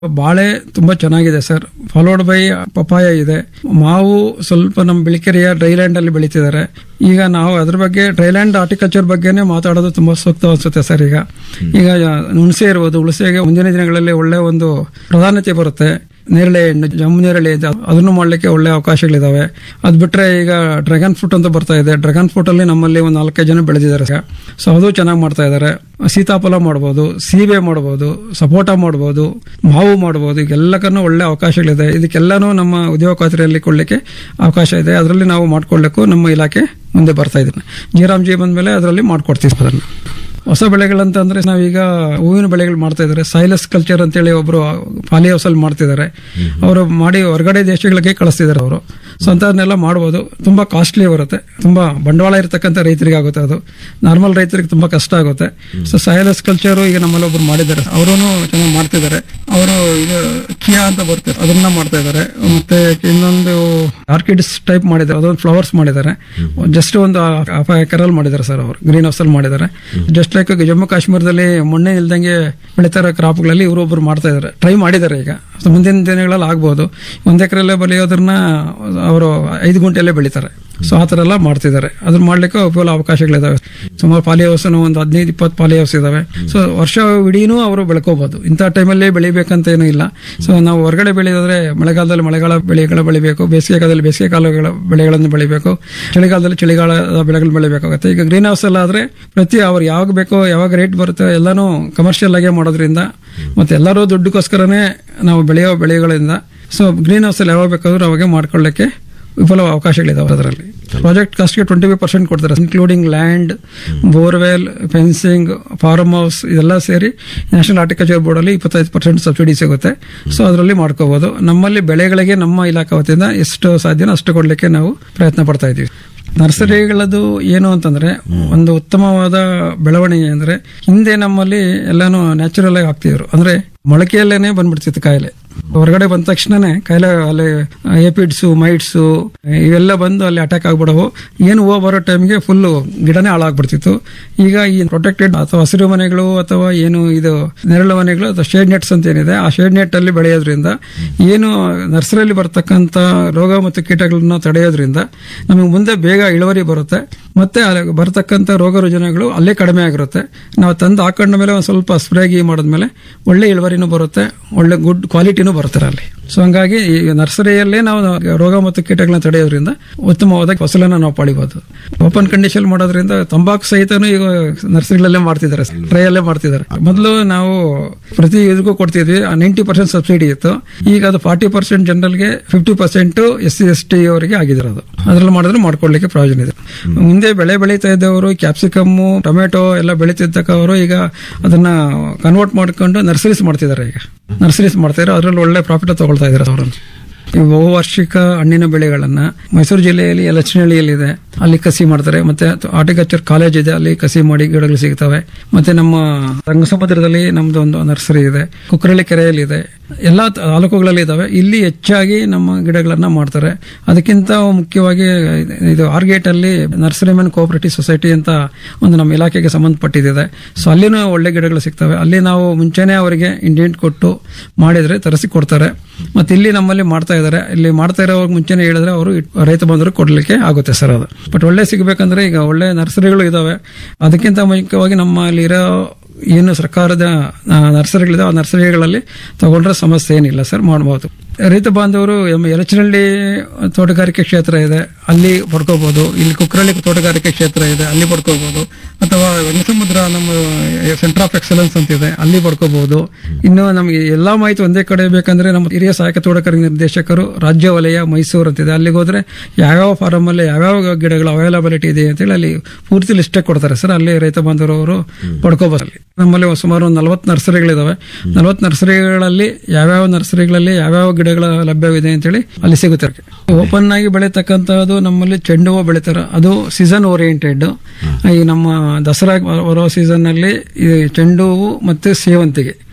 ಬಾಳೆ ತುಂಬಾ ಚೆನ್ನಾಗಿದೆ ಸರ್ ಫಾಲೋಡ್ ಬೈ ಪಪಾಯ ಇದೆ ಮಾವು ಸ್ವಲ್ಪ ನಮ್ಮ ಬಿಳಿಕೆರೆಯ ಡ್ರೈಲ್ಯಾಂಡ್ ಅಲ್ಲಿ ಬೆಳೀತಿದ್ದಾರೆ ಈಗ ನಾವು ಅದ್ರ ಬಗ್ಗೆ ಡ್ರೈಲ್ಯಾಂಡ್ ಹಾರ್ಟಿಕಲ್ಚರ್ ಬಗ್ಗೆನೇ ಮಾತಾಡೋದು ತುಂಬಾ ಸೂಕ್ತ ಅನ್ಸುತ್ತೆ ಸರ್ ಈಗ ಈಗ ಹುಣಸೆ ಇರ್ಬೋದು ಹುಣಸೆಗೆ ಮುಂದಿನ ದಿನಗಳಲ್ಲಿ ಒಳ್ಳೆ ಒಂದು ಪ್ರಾಧಾನ್ಯತೆ ಬರುತ್ತೆ ನೇರಳೆ ಹಣ್ಣು ಜಮ್ಮು ನೇರಳೆ ಇದೆ ಅದನ್ನು ಮಾಡ್ಲಿಕ್ಕೆ ಒಳ್ಳೆ ಅವಕಾಶಗಳಿದಾವೆ ಅದ್ ಬಿಟ್ರೆ ಈಗ ಡ್ರ್ಯಾಗನ್ ಫ್ರೂಟ್ ಅಂತ ಬರ್ತಾ ಇದೆ ಡ್ರ್ಯಾಗನ್ ಫ್ರೂಟ್ ಅಲ್ಲಿ ನಮ್ಮಲ್ಲಿ ಒಂದು ನಾಲ್ಕೈದು ಜನ ಬೆಳೆದಿದ್ದಾರೆ ಸೊ ಅದು ಚೆನ್ನಾಗಿ ಮಾಡ್ತಾ ಇದ್ದಾರೆ ಸೀತಾಫಲ ಮಾಡ್ಬೋದು ಸೀಬೆ ಮಾಡ್ಬೋದು ಸಪೋಟ ಮಾಡ್ಬೋದು ಮಾವು ಮಾಡ್ಬೋದು ಈಗೆಲ್ಲಕ್ಕೂ ಒಳ್ಳೆ ಅವಕಾಶಗಳಿದೆ ಇದಕ್ಕೆಲ್ಲಾನು ನಮ್ಮ ಉದ್ಯೋಗ ಖಾತ್ರಿಯಲ್ಲಿ ಕೊಡ್ಲಿಕ್ಕೆ ಅವಕಾಶ ಇದೆ ಅದರಲ್ಲಿ ನಾವು ಮಾಡ್ಕೊಳ್ಳಿಕ್ಕೂ ನಮ್ಮ ಇಲಾಖೆ ಮುಂದೆ ಬರ್ತಾ ಇದ್ದೀನಿ ಜೀರಾಮ್ಜಿ ಬಂದ್ಮೇಲೆ ಅದರಲ್ಲಿ ಮಾಡ್ಕೊಡ್ತೀವಿ ಅದನ್ನು ಹೊಸ ಬೆಳೆಗಳಂತಂದ್ರೆ ನಾವೀಗ ಹೂವಿನ ಬೆಳೆಗಳು ಮಾಡ್ತಾ ಇದ್ದಾರೆ ಸೈಲಸ್ ಕಲ್ಚರ್ ಅಂತೇಳಿ ಒಬ್ರು ಪಾಲಿ ಹೌಸ್ ಅಲ್ಲಿ ಮಾಡ್ತಿದ್ದಾರೆ ಅವರು ಮಾಡಿ ಹೊರಗಡೆ ದೇಶಗಳಿಗೆ ಕಳಿಸ್ತಿದ್ದಾರೆ ಅವರು ಸೊ ಅಂತದನ್ನೆಲ್ಲ ಮಾಡ್ಬೋದು ತುಂಬಾ ಕಾಸ್ಟ್ಲಿ ಬರುತ್ತೆ ತುಂಬಾ ಬಂಡವಾಳ ಇರತಕ್ಕಂಥ ರೈತರಿಗೆ ಆಗುತ್ತೆ ಅದು ನಾರ್ಮಲ್ ರೈತರಿಗೆ ತುಂಬಾ ಕಷ್ಟ ಆಗುತ್ತೆ ಸೊ ಸೈಲಸ್ ಕಲ್ಚರ್ ಈಗ ನಮ್ಮಲ್ಲಿ ಒಬ್ರು ಮಾಡಿದ್ದಾರೆ ಅವರು ಚೆನ್ನಾಗಿ ಮಾಡ್ತಿದ್ದಾರೆ ಅವರು ಈಗ ಕಿಯಾ ಅಂತ ಬರುತ್ತೆ ಅದನ್ನ ಮಾಡ್ತಾ ಇದ್ದಾರೆ ಮತ್ತೆ ಇನ್ನೊಂದು ಆರ್ಕಿಡ್ಸ್ ಟೈಪ್ ಮಾಡಿದ್ದಾರೆ ಅದೊಂದು ಫ್ಲವರ್ಸ್ ಮಾಡಿದ್ದಾರೆ ಜಸ್ಟ್ ಒಂದು ಹಾಫ್ ಎಕರಲ್ಲಿ ಮಾಡಿದ್ದಾರೆ ಸರ್ ಅವರು ಗ್ರೀನ್ ಹೌಸ್ ಅಲ್ಲಿ ಮಾಡಿದ್ದಾರೆ ಜಸ್ಟ್ ಲೈಕ್ ಜಮ್ಮು ಕಾಶ್ಮೀರದಲ್ಲಿ ಮಣ್ಣೆ ಇಲ್ದಂಗೆ ಬೆಳೀತಾರ ಕ್ರಾಪ್ಗಳಲ್ಲಿ ಇವರೊಬ್ರು ಮಾಡ್ತಾ ಇದ್ದಾರೆ ಟ್ರೈ ಮಾಡಿದ್ದಾರೆ ಈಗ ಸೊ ಮುಂದಿನ ದಿನಗಳಲ್ಲಿ ಆಗ್ಬೋದು ಒಂದ್ ಎಕರೆಲ್ಲೇ ಬೆಳೆಯೋದನ್ನ ಅವರು ಐದು ಗುಂಟೆಲ್ಲೇ ಬೆಳೀತಾರೆ ಸೊ ಆ ಥರ ಎಲ್ಲ ಮಾಡ್ತಿದ್ದಾರೆ ಅದನ್ನ ಮಾಡ್ಲಿಕ್ಕೆ ಉಪಯೋಗ ಅವಕಾಶಗಳಿದಾವೆ ಸುಮಾರು ಪಾಲಿ ಹೌಸ್ ಒಂದು ಹದಿನೈದು ಇಪ್ಪತ್ತು ಪಾಲಿ ಹೌಸ್ ಇದಾವೆ ಸೊ ವರ್ಷ ಇಡೀನೂ ಅವರು ಬೆಳ್ಕೋಬಹುದು ಇಂಥ ಟೈಮಲ್ಲಿ ಬೆಳಿಬೇಕಂತ ಏನೂ ಇಲ್ಲ ಸೊ ನಾವು ಹೊರಗಡೆ ಬೆಳೆಯೋದ್ರೆ ಮಳೆಗಾಲದಲ್ಲಿ ಮಳೆಗಾಲ ಬೆಳೆಗಳ ಬೆಳಿಬೇಕು ಬೇಸಿಗೆಕಾಲದಲ್ಲಿ ಬೇಸಿಗೆ ಕಾಲಗಳ ಬೆಳೆಗಳನ್ನು ಬೆಳಿಬೇಕು ಚಳಿಗಾಲದಲ್ಲಿ ಚಳಿಗಾಲದ ಬೆಳೆಗಳು ಬೆಳಿಬೇಕಾಗುತ್ತೆ ಈಗ ಗ್ರೀನ್ ಹೌಸ್ ಎಲ್ಲ ಆದ್ರೆ ಪ್ರತಿ ಅವ್ರು ಯಾವಾಗ ಬೇಕೋ ಯಾವಾಗ ರೇಟ್ ಬರುತ್ತೆ ಎಲ್ಲಾನು ಕಮರ್ಷಿಯಲ್ ಆಗೇ ಮಾಡೋದ್ರಿಂದ ಮತ್ತೆ ಎಲ್ಲರೂ ದುಡ್ಡುಗೋಸ್ಕರನೇ ನಾವು ಬೆಳೆಯೋ ಬೆಳೆಗಳಿಂದ ಸೊ ಗ್ರೀನ್ ಹೌಸ್ ಅಲ್ಲಿ ಯಾವಾಗ ಬೇಕಾದ್ರೂ ಅವಾಗೆ ಮಾಡ್ಕೊಳ್ಳಿಕ್ಕೆ ವಿಫಲ ಅವಕಾಶಗಳಿದಾವೆ ಅದರಲ್ಲಿ ಪ್ರಾಜೆಕ್ಟ್ ಕಾಸ್ಟ್ಗೆ ಟ್ವೆಂಟಿ ಫೈವ್ ಪರ್ಸೆಂಟ್ ಕೊಡ್ತಾರೆ including land borewell fencing farm house ಇದೆಲ್ಲ ಸೇರಿ ನ್ಯಾಷನಲ್ ಹಾರ್ಟಿಕಲ್ಚರ್ ಬೋರ್ಡ್ ಅಲ್ಲಿ ಇಪ್ಪತ್ತೈದು ಪರ್ಸೆಂಟ್ ಸಬ್ಸಿಡಿ ಸಿಗುತ್ತೆ ಸೊ ಅದರಲ್ಲಿ ಮಾಡ್ಕೋಬಹುದು ನಮ್ಮಲ್ಲಿ ಬೆಳೆಗಳಿಗೆ ನಮ್ಮ ಇಲಾಖೆ ವತಿಯಿಂದ ಎಷ್ಟು ಸಾಧ್ಯನೋ ಅಷ್ಟು ಕೊಡ್ಲಿಕ್ಕೆ ನಾವು ಪ್ರಯತ್ನ ಪಡ್ತಾ ಇದ್ದೀವಿ ನರ್ಸರಿಗಳದ್ದು ಏನು ಅಂತಂದ್ರೆ ಒಂದು ಉತ್ತಮವಾದ ಬೆಳವಣಿಗೆ ಅಂದ್ರೆ ಹಿಂದೆ ನಮ್ಮಲ್ಲಿ ಎಲ್ಲಾನು ನ್ಯಾಚುರಲ್ ಆಗಿ ಹಾಕ್ತಿದ್ರು ಅಂದ್ರೆ ಮೊಳಕೆಯಲ್ಲೇನೆ ಬಂದ್ಬಿಡ್ತಿತ್ತು ಕಾಯಿಲೆ ಹೊರಗಡೆ ಬಂದ ತಕ್ಷಣನೇ ಕಾಯಿಲೆ ಅಲ್ಲಿ ಏಪಿಡ್ಸು ಮೈಟ್ಸು ಇವೆಲ್ಲ ಬಂದು ಅಲ್ಲಿ ಅಟ್ಯಾಕ್ ಆಗ್ಬಿಡವು ಏನು ಹೂವು ಬರೋ ಟೈಮ್ಗೆ ಫುಲ್ ಗಿಡನೇ ಹಾಳಾಗ್ಬಿಡ್ತಿತ್ತು ಈಗ ಈ ಪ್ರೊಟೆಕ್ಟೆಡ್ ಅಥವಾ ಹಸಿರು ಮನೆಗಳು ಅಥವಾ ಏನು ಇದು ನೆರಳು ಮನೆಗಳು ಅಥವಾ ಶೇಡ್ ನೆಟ್ಸ್ ಅಂತ ಏನಿದೆ ಆ ಶೇಡ್ ನೆಟ್ ಅಲ್ಲಿ ಬೆಳೆಯೋದ್ರಿಂದ ಏನು ನರ್ಸರಿಯಲ್ಲಿ ಬರ್ತಕ್ಕಂಥ ರೋಗ ಮತ್ತು ಕೀಟಗಳನ್ನ ತಡೆಯೋದ್ರಿಂದ ನಮಗೆ ಮುಂದೆ ಬೇಗ ಇಳುವರಿ ಬರುತ್ತೆ ಮತ್ತೆ ಅಲ್ಲಿ ಬರ್ತಕ್ಕಂಥ ರೋಗ ರುಜಿನಗಳು ಅಲ್ಲೇ ಕಡಿಮೆ ಆಗಿರುತ್ತೆ ನಾವು ತಂದು ಹಾಕೊಂಡ ಮೇಲೆ ಒಂದು ಸ್ವಲ್ಪ ಸ್ಪ್ರೇ ಗಿ ಮಾಡಿದ್ಮೇಲೆ ಒಳ್ಳೆ ಇಳುವರಿನೂ ಬರುತ್ತೆ ಒಳ್ಳೆ ಗುಡ್ ಕ್ವಾಲಿಟಿನೂ ಬರುತ್ತೆ ಅಲ್ಲಿ ಸೊ ಹಂಗಾಗಿ ಈ ನರ್ಸರಿಯಲ್ಲೇ ನಾವು ರೋಗ ಮತ್ತು ಕೀಟಗಳನ್ನ ತಡೆಯೋದ್ರಿಂದ ಉತ್ತಮವಾದ ಫಸಲನ್ನ ನಾವು ಪಡಿಬಹುದು ಓಪನ್ ಕಂಡೀಷನ್ ಮಾಡೋದ್ರಿಂದ ತಂಬಾಕು ಸಹಿತನು ಈಗ ನರ್ಸರಿಗಳಲ್ಲೇ ಮಾಡ್ತಿದ್ದಾರೆ ಟ್ರೈಯಲ್ಲೇ ಮಾಡ್ತಿದ್ದಾರೆ ಮೊದಲು ನಾವು ಪ್ರತಿ ಇದಕ್ಕೂ ಕೊಡ್ತಿದ್ವಿ ನೈಂಟಿ ಪರ್ಸೆಂಟ್ ಸಬ್ಸಿಡಿ ಇತ್ತು ಈಗ ಅದು ಫಾರ್ಟಿ ಪರ್ಸೆಂಟ್ ಜನರಲ್ಗೆ fifty percent S C S T ಅವರಿಗೆ ಆಗಿದ್ರೆ ಅದು ಅದ್ರಲ್ಲಿ ಮಾಡಿದ್ರೆ ಮಾಡ್ಕೊಳ್ಳಿಕ್ಕೆ ಪ್ರಯೋಜನ ಇದೆ ಮುಂದೆ ಬೆಳೆ ಬೆಳೀತಾ ಇದ್ದವರು ಕ್ಯಾಪ್ಸಿಕಮ್ಮು ಟೊಮೆಟೊ ಎಲ್ಲ ಬೆಳೀತಿದ್ದಕ್ಕವರು ಈಗ ಅದನ್ನ ಕನ್ವರ್ಟ್ ಮಾಡ್ಕೊಂಡು ನರ್ಸರೀಸ್ ಮಾಡ್ತಿದ್ದಾರೆ ಈಗ ನರ್ಸರೀಸ್ ಮಾಡ್ತಿದ್ದಾರೆ ಅದರಲ್ಲಿ ಒಳ್ಳೆ ಪ್ರಾಫಿಟ್ ತಗೊಳ್ತಾ ಇದ್ದಾರೆ ಅವರನ್ನು ಈ ಬಹುವಾರ್ಷಿಕ ಹಣ್ಣಿನ ಬೆಳೆಗಳನ್ನ ಮೈಸೂರು ಜಿಲ್ಲೆಯಲ್ಲಿ ಯಲಚನಹಳ್ಳಿಯಲ್ಲಿದೆ ಅಲ್ಲಿ ಕಸಿ ಮಾಡ್ತಾರೆ ಮತ್ತೆ ಹಾರ್ಟಿಕಲ್ಚರ್ ಕಾಲೇಜ್ ಇದೆ ಅಲ್ಲಿ ಕಸಿ ಮಾಡಿ ಗಿಡಗಳು ಸಿಗ್ತವೆ ಮತ್ತೆ ನಮ್ಮ ರಂಗಸಮುದ್ರದಲ್ಲಿ ನಮ್ದು ಒಂದು ನರ್ಸರಿ ಇದೆ ಕುಕ್ರಳ್ಳಿ ಕೆರೆಯಲ್ಲಿ ಇದೆ ಎಲ್ಲಾ ತಾಲೂಕುಗಳಲ್ಲಿ ಇದಾವೆ ಇಲ್ಲಿ ಹೆಚ್ಚಾಗಿ ನಮ್ಮ ಗಿಡಗಳನ್ನ ಮಾಡ್ತಾರೆ ಅದಕ್ಕಿಂತ ಮುಖ್ಯವಾಗಿ ಇದು ಆರ್ಗೇಟ್ ಅಲ್ಲಿ ನರ್ಸರಿ ಮ್ಯಾನ್ ಕೋಆಪರೇಟಿವ್ ಸೊಸೈಟಿ ಅಂತ ಒಂದು ನಮ್ಮ ಇಲಾಖೆಗೆ ಸಂಬಂಧಪಟ್ಟಿದೆ ಸೊ ಅಲ್ಲಿನೂ ಒಳ್ಳೆ ಗಿಡಗಳು ಸಿಗ್ತವೆ ಅಲ್ಲಿ ನಾವು ಮುಂಚೆನೆ ಅವರಿಗೆ ಇಂಡಿಯಂಟ್ ಕೊಟ್ಟು ಮಾಡಿದ್ರೆ ತರಿಸಿ ಕೊಡ್ತಾರೆ ಮತ್ತೆ ಇಲ್ಲಿ ನಮ್ಮಲ್ಲಿ ಮಾಡ್ತಾ ಇದ್ದಾರೆ ಇಲ್ಲಿ ಮಾಡ್ತಾ ಇರೋ ಮುಂಚೆನೆ ಹೇಳಿದ್ರೆ ಅವರು ರೈತ ಬಂಧುರು ಕೊಡ್ಲಿಕ್ಕೆ ಆಗುತ್ತೆ ಸರ್ ಅದು ಬಟ್ ಒಳ್ಳೆ ಸಿಗಬೇಕಂದ್ರೆ ಈಗ ಒಳ್ಳೆ ನರ್ಸರಿಗಳು ಇದಾವೆ ಅದಕ್ಕಿಂತ ಮುಖ್ಯವಾಗಿ ನಮ್ಮಲ್ಲಿ ಇರೋ ಏನು ಸರ್ಕಾರದ ನರ್ಸರಿಗಳಿದೆ ಆ ನರ್ಸರಿಗಳಲ್ಲಿ ತಗೊಂಡ್ರೆ ಸಮಸ್ಯೆ ಏನಿಲ್ಲ ಸರ್ ಮಾಡಬಹುದು ರೈತ ಬಾಂಧವರು ಯಲಚನಹಳ್ಳಿ ತೋಟಗಾರಿಕೆ ಕ್ಷೇತ್ರ ಇದೆ ಅಲ್ಲಿ ಪಡ್ಕೋಬಹುದು ಇಲ್ಲಿ ಕುಕ್ರಳ್ಳಿ ತೋಟಗಾರಿಕೆ ಕ್ಷೇತ್ರ ಇದೆ ಅಲ್ಲಿ ಪಡ್ಕೋಬಹುದು ಅಥವಾ ರಂಗಸಮುದ್ರ ನಮ್ಮ ಸೆಂಟರ್ ಆಫ್ ಎಕ್ಸಲೆನ್ಸ್ ಅಂತ ಇದೆ ಅಲ್ಲಿ ಪಡ್ಕೋಬಹುದು ಇನ್ನು ನಮಗೆ ಎಲ್ಲಾ ಮಾಹಿತಿ ಒಂದೇ ಕಡೆ ಬೇಕಂದ್ರೆ ನಮ್ಮ ಹಿರಿಯ ಸಹಾಯಕ ತೋಟಗಾರಿಕೆ ನಿರ್ದೇಶಕರು ರಾಜ್ಯ ವಲಯ ಮೈಸೂರು ಅಂತಿದೆ ಅಲ್ಲಿಗೆ ಹೋದ್ರೆ ಯಾವ್ಯಾವ ಫಾರಂ ಅಲ್ಲಿ ಯಾವ್ಯಾವ ಗಿಡಗಳು ಅವೈಲಬಿಲಿಟಿ ಇದೆ ಅಂತೇಳಿ ಅಲ್ಲಿ ಪೂರ್ತಿ ಲಿಸ್ಟೇ ಕೊಡ್ತಾರೆ ಸರ್ ಅಲ್ಲಿ ರೈತ ಬಾಂಧವರು ಪಡ್ಕೋಬಹುದು ಅಲ್ಲಿ ನಮ್ಮಲ್ಲಿ ಸುಮಾರು ಒಂದು ನಲವತ್ತು ನರ್ಸರಿಗಳಿದಾವೆ ನಲವತ್ತು ನರ್ಸರಿಗಳಲ್ಲಿ ಯಾವ್ಯಾವ ನರ್ಸರಿಗಳಲ್ಲಿ ಯಾವ್ಯಾವ ಗಿಡಗಳ ಲಭ್ಯವಿದೆ ಅಂತೇಳಿ ಅಲ್ಲಿ ಸಿಗುತ್ತೆ ಓಪನ್ ಆಗಿ ಬೆಳೀತಕ್ಕಂಥದ್ದು ನಮ್ಮಲ್ಲಿ ಚೆಂಡು ಹೂವು ಬೆಳಿತಾರೆ ಅದು ಸೀಸನ್ ಓರಿಯೆಂಟೆಡ್ ಈ ನಮ್ಮ ದಸರಾ ಬರೋ ಸೀಸನ್ ನಲ್ಲಿ ಈ ಚೆಂಡು ಹೂವು ಮತ್ತೆ ಸೇವಂತಿಗೆ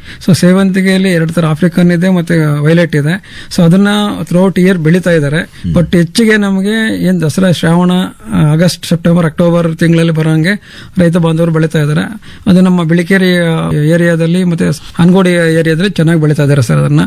ಸೊ ಸೇವಂತಿಗೆಯಲ್ಲಿ ಎರಡು ತರ ಆಫ್ರಿಕನ್ ಇದೆ ಮತ್ತೆ ವೈಲೆಟ್ ಇದೆ ಸೊ ಅದನ್ನ ಥ್ರೂಔಟ್ ಇಯರ್ ಬೆಳೀತಾ ಇದ್ದಾರೆ ಬಟ್ ಹೆಚ್ಚಿಗೆ ನಮಗೆ ಏನ್ ದಸರಾ ಶ್ರಾವಣ ಆ, ಆಗಸ್ಟ್ ಸೆಪ್ಟೆಂಬರ್ ಅಕ್ಟೋಬರ್ ತಿಂಗಳಲ್ಲಿ ಬರೋಂಗೆ ರೈತ ಬಾಂಧವರು ಬೆಳೀತಾ ಇದ್ದಾರೆ ಅದು ನಮ್ಮ ಬಿಳಿಕೆರೆ ಏರಿಯಾದಲ್ಲಿ ಮತ್ತೆ ಹನಗೋಡಿ ಏರಿಯಾದಲ್ಲಿ ಚೆನ್ನಾಗಿ ಬೆಳೀತಾ ಇದ್ದಾರೆ ಸರ್ ಅದನ್ನ